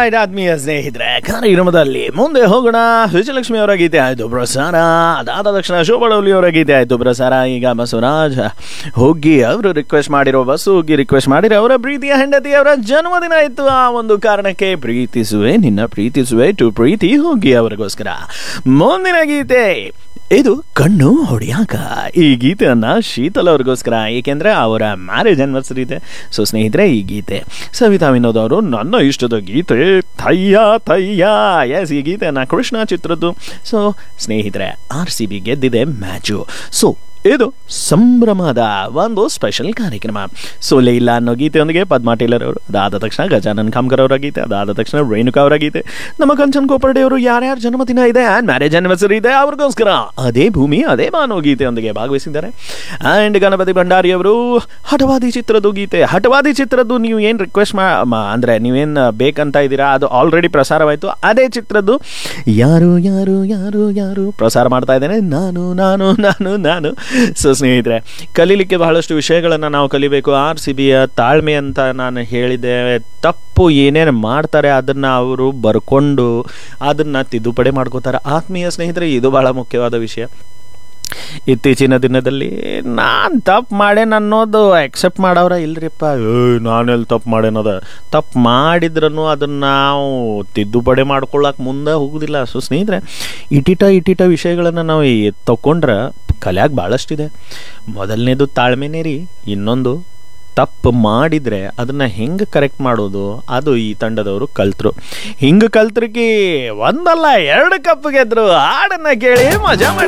right ಆತ್ಮೀಯ ಸ್ನೇಹಿತರೆ ಕಾರ್ಯಕ್ರಮದಲ್ಲಿ ಮುಂದೆ ಹೋಗೋಣ ವಿಜಯಲಕ್ಷ್ಮಿ ಅವರ ಗೀತೆ ಆಯಿತು ಪ್ರಸಾರ ಅದಾದ ತಕ್ಷಣ ಶೋಭಡೌಲಿ ಅವರ ಗೀತೆ ಆಯಿತು ಪ್ರಸಾರ ಈಗ ಬಸವರಾಜ್ ಹೋಗಿ ಅವರು ರಿಕ್ವೆಸ್ಟ್ ಮಾಡಿರೋ ಬಸ್ಸು ಹೋಗಿ ರಿಕ್ವೆಸ್ಟ್ ಮಾಡಿರೋ ಅವರ ಪ್ರೀತಿಯ ಹೆಂಡತಿ ಅವರ ಜನ್ಮದಿನ ಇತ್ತು ಆ ಒಂದು ಕಾರಣಕ್ಕೆ ಪ್ರೀತಿಸುವೆ ನಿನ್ನ ಪ್ರೀತಿಸುವೆ ಟು ಪ್ರೀತಿ ಹೋಗಿ ಅವರಿಗೋಸ್ಕರ ಮುಂದಿನ ಗೀತೆ ಇದು ಕಣ್ಣು ಹೊಡಿಯಾಕ ಈ ಗೀತೆಯನ್ನ ಶೀತಲ್ ಅವ್ರಿಗೋಸ್ಕರ ಏಕೆಂದ್ರೆ ಅವರ ಮ್ಯಾರೇಜ್ ಆನಿವರ್ಸರಿ ಇದೆ ಸೊ ಸ್ನೇಹಿತರೆ ಈ ಗೀತೆ ಸವಿತಾ ವಿನೋದ್ ಅವರು ನನ್ನ ಇಷ್ಟದ ಗೀತೆ ಥಯ್ಯ ಥಯ್ಯ ಎಸ್ ಈ ಗೀತೆಯನ್ನ ಕೃಷ್ಣ ಚಿತ್ರದ್ದು ಸೊ ಸ್ನೇಹಿತರೆ ಆರ್ ಸಿ ಬಿ ಗೆದ್ದಿದೆ ಮ್ಯಾಚು ಸೊ ಇದು ಸಂಭ್ರಮದ ಒಂದು ಸ್ಪೆಷಲ್ ಕಾರ್ಯಕ್ರಮ ಸೋಲೆ ಇಲ್ಲ ಅನ್ನೋ ಗೀತೆಯೊಂದಿಗೆ ಪದ್ಮಾ ಟೇಲರ್ ಅವರು ಅದಾದ ತಕ್ಷಣ ಗಜಾನನ್ ಖಾಮ್ಕರ್ ಅವರ ಗೀತೆ ಅದಾದ ತಕ್ಷಣ ರೇಣುಕಾ ಅವರ ಗೀತೆ ನಮ್ಮ ಕಂಚನ್ ಕೋಪರ್ಡೆ ಅವರು ಯಾರ್ಯಾರ ಜನ್ಮದಿನ ಇದೆ ಆ್ಯಂಡ್ ಮ್ಯಾರೇಜ್ ಆನಿವರ್ಸರಿ ಇದೆ ಅವ್ರಿಗೋಸ್ಕರ ಅದೇ ಭೂಮಿ ಅದೇ ಮಾನವ ಗೀತೆಯೊಂದಿಗೆ ಭಾಗವಹಿಸಿದ್ದಾರೆ ಆ್ಯಂಡ್ ಗಣಪತಿ ಭಂಡಾರಿ ಅವರು ಹಠವಾದಿ ಚಿತ್ರದ್ದು ಗೀತೆ ಹಠವಾದಿ ಚಿತ್ರದ್ದು ನೀವು ಏನು ರಿಕ್ವೆಸ್ಟ್ ಮಾ ಮಾ- ಅಂದ್ರೆ ನೀವೇನು ಬೇಕಂತ ಇದ್ದೀರಾ ಅದು ಆಲ್ರೆಡಿ ಪ್ರಸಾರವಾಯಿತು ಅದೇ ಚಿತ್ರದ್ದು ಯಾರು ಯಾರು ಯಾರು ಯಾರು ಪ್ರಸಾರ ಮಾಡ್ತಾ ಇದ್ದೇನೆ ನಾನು ನಾನು ನಾನು ನಾನು ಸೊ ಸ್ನೇಹಿತರೆ ಕಲೀಲಿಕ್ಕೆ ಬಹಳಷ್ಟು ವಿಷಯಗಳನ್ನು ನಾವು ಕಲಿಬೇಕು ಆರ್ ಸಿ ಬಿಯ ತಾಳ್ಮೆ ಅಂತ ನಾನು ಹೇಳಿದೆ ತಪ್ಪು ಏನೇನು ಮಾಡ್ತಾರೆ ಅದನ್ನು ಅವರು ಬರ್ಕೊಂಡು ಅದನ್ನು ತಿದ್ದುಪಡಿ ಮಾಡ್ಕೋತಾರೆ ಆತ್ಮೀಯ ಸ್ನೇಹಿತರೆ ಇದು ಬಹಳ ಮುಖ್ಯವಾದ ವಿಷಯ ಇತ್ತೀಚಿನ ದಿನದಲ್ಲಿ ನಾನು ತಪ್ಪು ಮಾಡೇನು ಅನ್ನೋದು ಎಕ್ಸೆಪ್ಟ್ ಮಾಡವ್ರ ಇಲ್ರಿಪ್ಪ ಏ ನಾನೆಲ್ಲಿ ತಪ್ಪು ಮಾಡೇನದ ತಪ್ಪು ಮಾಡಿದ್ರೂ ಅದನ್ನು ನಾವು ತಿದ್ದುಪಡಿ ಮಾಡ್ಕೊಳ್ಳೋಕೆ ಮುಂದೆ ಹೋಗುದಿಲ್ಲ ಸೊ ಸ್ನೇಹಿತರೆ ಇಟಿಟ ಇಟಿಟ ವಿಷಯಗಳನ್ನು ನಾವು ಈ ತಗೊಂಡ್ರೆ ಕಲ್ಯಾಗ ಭಾಳಷ್ಟಿದೆ ಮೊದಲನೇದು ತಾಳ್ಮೆನೇ ರೀ ಇನ್ನೊಂದು ತಪ್ಪು ಮಾಡಿದರೆ ಅದನ್ನು ಹೆಂಗೆ ಕರೆಕ್ಟ್ ಮಾಡೋದು ಅದು ಈ ತಂಡದವರು ಕಲ್ತರು ಹಿಂಗೆ ಕಲ್ತ್ರಕ್ಕೆ ಒಂದಲ್ಲ ಎರಡು ಕಪ್ ಗೆದ್ರು ಹಾಡನ್ನು ಕೇಳಿ ಮಜಾ ಮಾಡಿ